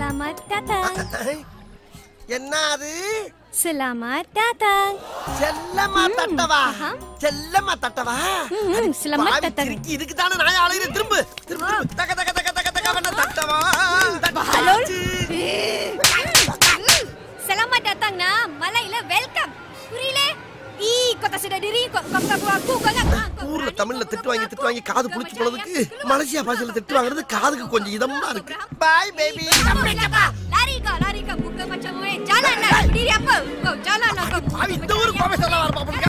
Selamat datang. என்ன அது Selamat datang. செல்லம்மா தட்டவா ஆஹா. செல்லம்மா தட்டவா ம், ம், selamat பாவி datang. சிரிக்கி, இதுக்கு தானே நான் அலையிறேன் திரும்ப திரும்ப திரும்ப. தக தக தக தக தக வேணா தட்டவா Bahalul. தட்டாச்சு. Selamat datang nah. Malayla welcome. Purile. Ih, kau tak sedar diri. Kau kau kau aku kau nak. ஊர்ல தமிழ்ல திட்டு வாங்கி திட்டு வாங்கி காது புளிச்சு போனதுக்கு மலேசியா பாஷையில திட்டு வாங்குறது காதுக்கு கொஞ்சம் இதமா இருக்கு பாய் baby Lari kau, lari kau. Bukan macam orang. Jalan lah. Berdiri apa? Kau jalan lah kau. பாவி இந்த ஊருக்கு கோபம் சொல்ல வர